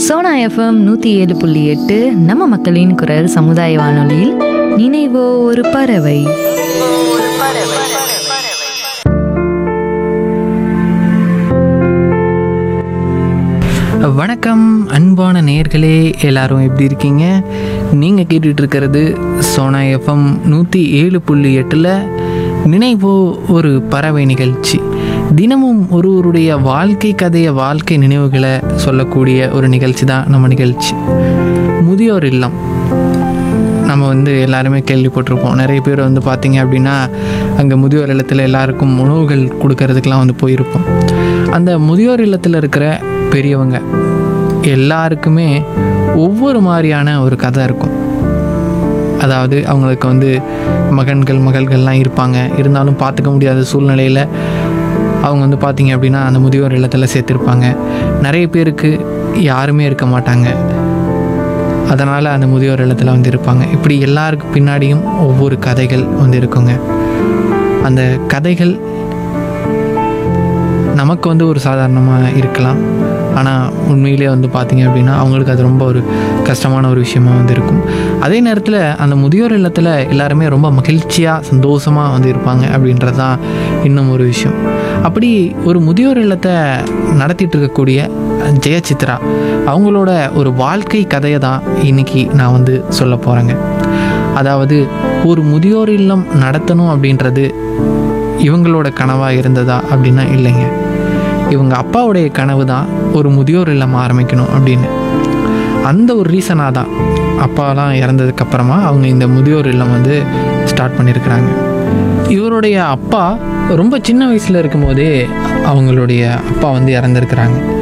Sona FM நூற்றி ஏழு புள்ளி எட்டு நம்ம மக்களின் குரல் சமுதாய வானொலியில் நினைவோ ஒரு பறவை வணக்கம் அன்பான நேர்களே எல்லாரும் எப்படி இருக்கீங்க நீங்கள் கேட்டுட்டு இருக்கிறது சோனா எஃப்எம் நூற்றி ஏழு புள்ளி எட்டில் நினைவோ ஒரு பறவை நிகழ்ச்சி தினமும் ஒருவருடைய வாழ்க்கை கதையை வாழ்க்கை நினைவுகளை சொல்லக்கூடிய ஒரு நிகழ்ச்சி தான் நம்ம நிகழ்ச்சி முதியோர் இல்லம் நம்ம வந்து எல்லாருமே கேள்விப்பட்டிருப்போம் நிறைய பேர் வந்து பார்த்தீங்க அப்படின்னா அங்கே முதியோர் இல்லத்தில் எல்லாருக்கும் உணவுகள் கொடுக்கறதுக்கெலாம் வந்து போயிருப்போம் அந்த முதியோர் இல்லத்தில் இருக்கிற பெரியவங்க எல்லாருக்குமே ஒவ்வொரு மாதிரியான ஒரு கதை இருக்கும் அதாவது அவங்களுக்கு வந்து மகன்கள் மகள்கள்லாம் இருப்பாங்க இருந்தாலும் பார்த்துக்க முடியாத சூழ்நிலையில் அவங்க வந்து பார்த்தீங்க அப்படின்னா அந்த முதியோர் இல்லத்தில் சேர்த்துருப்பாங்க நிறைய பேருக்கு யாருமே இருக்க மாட்டாங்க அதனால் அந்த முதியோர் இல்லத்தில் வந்து இருப்பாங்க இப்படி எல்லாருக்கு பின்னாடியும் ஒவ்வொரு கதைகள் வந்து இருக்குங்க அந்த கதைகள் நமக்கு வந்து ஒரு சாதாரணமாக இருக்கலாம் ஆனால் உண்மையிலே வந்து பார்த்தீங்க அப்படின்னா அவங்களுக்கு அது ரொம்ப ஒரு கஷ்டமான ஒரு விஷயமா வந்து இருக்கும் அதே நேரத்தில் அந்த முதியோர் இல்லத்தில் எல்லாருமே ரொம்ப மகிழ்ச்சியாக சந்தோஷமாக வந்து இருப்பாங்க அப்படின்றது தான் இன்னும் ஒரு விஷயம் அப்படி ஒரு முதியோர் இல்லத்தை நடத்திட்டு இருக்கக்கூடிய ஜெயசித்ரா அவங்களோட ஒரு வாழ்க்கை கதையை தான் இன்னைக்கு நான் வந்து சொல்ல போகிறேங்க அதாவது ஒரு முதியோர் இல்லம் நடத்தணும் அப்படின்றது இவங்களோட கனவாக இருந்ததா அப்படின்னா இல்லைங்க இவங்க அப்பாவுடைய கனவு தான் ஒரு முதியோர் இல்லம் ஆரம்பிக்கணும் அப்படின்னு அந்த ஒரு ரீசனாக தான் அப்பாலாம் இறந்ததுக்கு அப்புறமா அவங்க இந்த முதியோர் இல்லம் வந்து ஸ்டார்ட் பண்ணியிருக்கிறாங்க இவருடைய அப்பா ரொம்ப சின்ன வயசில் இருக்கும்போதே அவங்களுடைய அப்பா வந்து இறந்துருக்கிறாங்க